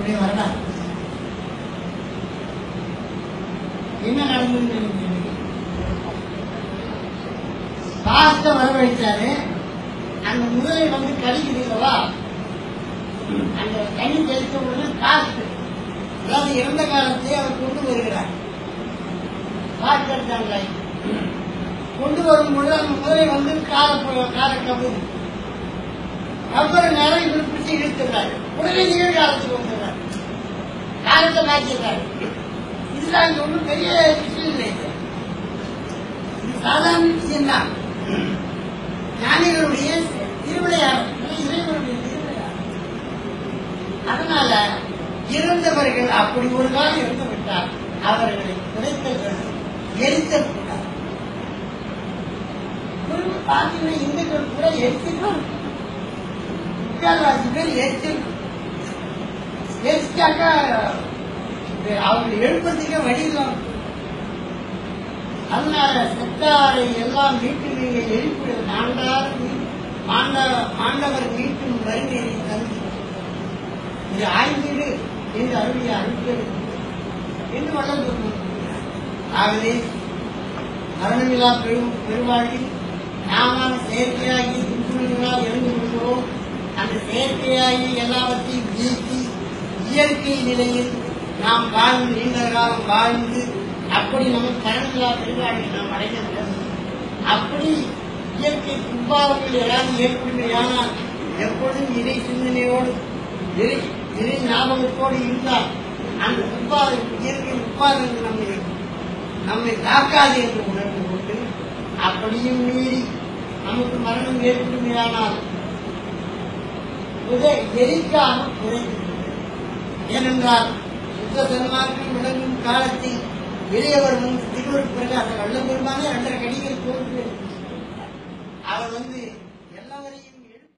இப்படி வரலாம் என்ன நடந்ததுன்னு எனக்கு தெரியல. காசை வரவழைச்சாரு அந்த முதலை வந்து கடிக்குது இல்லவா அந்த கனி தெளித்த உடனே காசு அதாவது இறந்த காலத்தை அவர் கொண்டு வருகிறார் காசு எடுத்தாங்க கொண்டு வரும்பொழுது அந்த முதலை வந்து காலை போ- காலை கவுது அப்புறம் நேரம் இவர் பிடிச்சி இழுத்துறாரு உடனே நிகழ்வு காலத்துக்கு வந்துடுறாரு காலத்தை மாற்றிடுறாரு இதுதான் இங்க ஒன்றும் பெரிய விஷயம் இல்லை இது. இது சாதாரண விஷயம் தான் ஞானிகளுடைய திருவிளையாடல் இது இறைவனுடைய திருவிளையாடல் அதனால இறந்தவர்கள் அப்படி ஒரு காலம் இறந்து விட்டார் அவர்களை குறைத்தல் வேண்டும் எரித்தல் கூடாது குரு பாத்தீங்கன்னா இந்துக்கள் கூட எரிச்சிருக்கோம் முக்கால்வாசி பேர் எரிச்சிருக்கோம் எரிச்சாக்கா அவங்க எழுப்பதுக்கே வழி இல்லாம அதனால செத்தாரை எல்லாம் மீட்டு நீங்க எழுப்பிடு ஆண்டார் ஆண்டவர் ஆண்டவர் மீட்டும் வருகையை தந்து இது ஆய்ந்தீடு என்று அருளிய அருள்கிறது என்று வளர்ந்து ஆகவே மரணமில்லா பெரும் பெருவாழ்வில் நாமான செயற்கையாகி துன்புணர்களால் இறந்து கொள்கிறோம் அந்த செயற்கையாகி எல்லாவற்றையும் நீக்கி இயற்கை நிலையில் நாம் வாழ்ந்து நீண்ட காலம் வாழ்ந்து அப்படி நமக்கு மரணமில்லா பெருவாழ்வில் நாம் அடைய வேண்டும் அப்படி இயற்கை துப்பாவங்கள் ஏதாவது ஏற்படுமையானால் எப்பொழுதும் இறை சிந்தனையோடு இறை இறை ஞாபகத்தோடு இருந்தால் அந்த துப்பாதை இயற்கை உட்பாதங்கள் நம்மை நம்மை தாக்காது என்று உணர்ந்து கொண்டு அப்படியும் மீறி நமக்கு மரணம் ஏற்படுமையானால் இதை எரிக்காமல் குறைந்து ஏனென்றால் சுத்த சன்மார்க்கம் விளங்கும் காலத்தில் இளையவர் வந்து திருவருட் பிரகாச வல்ல பெருமானே ரெண்டரை கடிகள் தோன்று அவர் வந்து